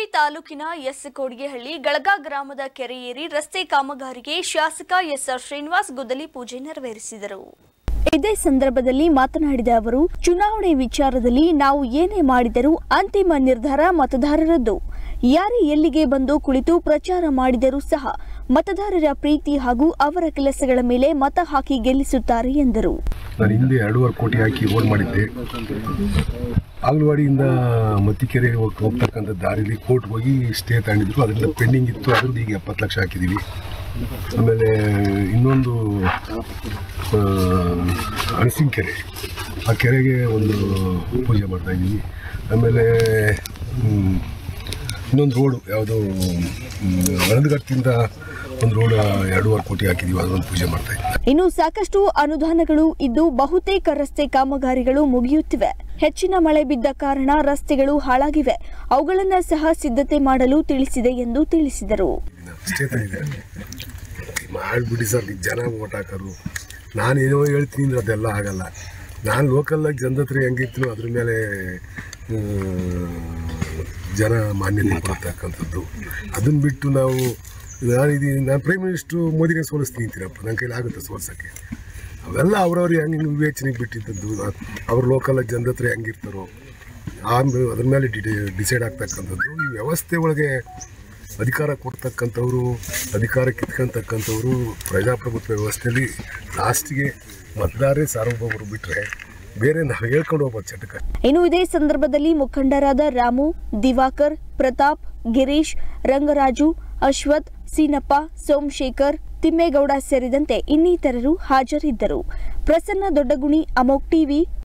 ತಾಲೂಕಿನ ಎಸ್ ಕೋಡಿಗೆಹಳ್ಳಿ ಗಳಗ ಗ್ರಾಮದ ಕೆರೆ ಏರಿ ರಸ್ತೆ ಕಾಮಗಾರಿಗೆ ಶಾಸಕ ಎಸ್ಆರ್ ಶ್ರೀನಿವಾಸ್ ಗುದ್ದಲಿ ಪೂಜೆ ನೆರವೇರಿಸಿದರು ಇದೇ ಸಂದರ್ಭದಲ್ಲಿ ಮಾತನಾಡಿದ ಅವರು ಚುನಾವಣೆ ವಿಚಾರದಲ್ಲಿ ನಾವು ಏನೇ ಮಾಡಿದರೂ ಅಂತಿಮ ನಿರ್ಧಾರ ಮತದಾರರದ್ದು ಯಾರೇ ಎಲ್ಲಿಗೆ ಬಂದು ಕುಳಿತು ಪ್ರಚಾರ ಮಾಡಿದರೂ ಸಹ ಮತದಾರರ ಪ್ರೀತಿ ಹಾಗೂ ಅವರ ಕೆಲಸಗಳ ಮೇಲೆ ಮತ ಹಾಕಿ ಗೆಲ್ಲಿಸುತ್ತಾರೆ ಎಂದರು ನಾನು ಹಿಂದೆ ಎರಡೂವರೆ ಕೋಟಿ ಹಾಕಿ ರೋಡ್ ಮಾಡಿದ್ದೆ ಆಗಲವಾಡಿಯಿಂದ ಮತ್ತಿಕೆರೆಗೆ ಹೋಗ್ ಹೋಗ್ತಕ್ಕಂಥ ದಾರಿಲಿ ಕೋರ್ಟ್ಗೆ ಹೋಗಿ ಸ್ಟೇ ತಗೊಂಡಿದ್ರು ಅದರಿಂದ ಪೆಂಡಿಂಗ್ ಇತ್ತು ಅದ್ರದ್ದು ಈಗ ಎಪ್ಪತ್ತು ಲಕ್ಷ ಹಾಕಿದ್ದೀವಿ ಆಮೇಲೆ ಇನ್ನೊಂದು ಆ, ಅಣಸಿನ ಕೆರೆ ಆ ಕೆರೆಗೆ ಒಂದು ಪೂಜೆ ಮಾಡ್ತಾಯಿದ್ದೀವಿ ಆಮೇಲೆ ಹ್ಮ್, ಇನ್ನೊಂದು ರೋಡು ಯಾವುದು ವಳದಗಟ್ಟಿಂದ ಒಂದು ರೋಡ್ ಎರಡೂವರೆ ಕೋಟಿ ಹಾಕಿದ್ದೀವಿ ಅದೊಂದು ಪೂಜೆ ಮಾಡ್ತಾಯಿದ್ದೀವಿ ಇನ್ನು ಸಾಕಷ್ಟು ಅನುದಾನಗಳು ಇದ್ದು ಬಹುತೇಕ ರಸ್ತೆ ಕಾಮಗಾರಿಗಳು ಮುಗಿಯುತ್ತಿವೆ ಹೆಚ್ಚಿನ ಮಳೆ ಬಿದ್ದ ಕಾರಣ ರಸ್ತೆಗಳು ಹಾಳಾಗಿವೆ ಅವುಗಳನ್ನ ಸಹ ಸಿದ್ಧತೆ ಮಾಡಲು ತಿಳಿಸಿದೆ ಎಂದು ತಿಳಿಸಿದರು ಅಷ್ಟೇ ತಂದಿದೆ ಮಾಡಿಬಿಡಿ ಸರ್ ಈಗ ಜನ ಓಟ್ ಹಾಕೋರು ನಾನು ಏನೋ ಹೇಳ್ತೀನಿ ಅಂದ್ರೆ ಅದೆಲ್ಲ ಆಗಲ್ಲ ನಾನು ಲೋಕಲ್ಲಾಗಿ ಜನದ ಹತ್ರ ಹೆಂಗಿರ್ತೀನೋ ಅದ್ರ ಮೇಲೆ ಆ, ಜನ ಮಾನ್ಯತೆ ಕೊಡ್ತಕ್ಕಂಥದ್ದು ಅದನ್ನು ಬಿಟ್ಟು ನಾವು ನಾನು ಇದು ನಾನು ಪ್ರೈಮ್ ಮಿನಿಸ್ಟ್ರು ಮೋದಿನೇ ಸೋಲಿಸ್ತೀನಿ ಅಂತೀರಪ್ಪ ನನ್ನ ಕೈಲಿ ಆಗುತ್ತೆ ಸೋಲ್ಸೋಕ್ಕೆ ಅವೆಲ್ಲ ಅವ್ರವ್ರು ಹೆಂಗೆ ವಿವೇಚನೆಗೆ ಬಿಟ್ಟಿದ್ದದ್ದು ಅವ್ರ ಲೋಕಲಾಗಿ ಜನದ ಹತ್ರ ಹೆಂಗಿರ್ತಾರೋ ಆಮೇಲೆ ಅದ್ರ ಮೇಲೆ ಡಿಟೆ ಡಿಸೈಡ್ ಆಗ್ತಕ್ಕಂಥದ್ದು ಈ ವ್ಯವಸ್ಥೆ ಒಳಗೆ ಅಧಿಕಾರ ಕೊಡ್ತಕ್ಕಂಥವ್ರು ಅಧಿಕಾರ ಕಿತ್ಕೊಂತಕ್ಕಂಥವ್ರು ಪ್ರಜಾಪ್ರಭುತ್ವ ವ್ಯವಸ್ಥೆಯಲ್ಲಿ ಲಾಸ್ಟಿಗೆ ಮತದಾರರೇ ಸಾರ್ವಭೌಮರು ಬಿಟ್ಟರೆ ಬೇರೆ ನಾವು ಹೇಳ್ಕೊಂಡು ಹೋಗ್ಬೋದು ಚಟಕ ಇನ್ನು ಇದೇ ಸಂದರ್ಭದಲ್ಲಿ ಮುಖಂಡರಾದ ರಾಮು ದಿವಾಕರ್ ಪ್ರತಾಪ್ ಗಿರೀಶ್ ರಂಗರಾಜು ಅಶ್ವಥ್ ಸೀನಪ್ಪ ಸೋಮಶೇಖರ್ ತಿಮ್ಮೇಗೌಡ ಸೇರಿದಂತೆ ಇನ್ನಿತರರು ಹಾಜರಿದ್ದರು ಪ್ರಸನ್ನ ದೊಡ್ಡಗುಣಿ ಅಮೋಕ್ ಟಿವಿ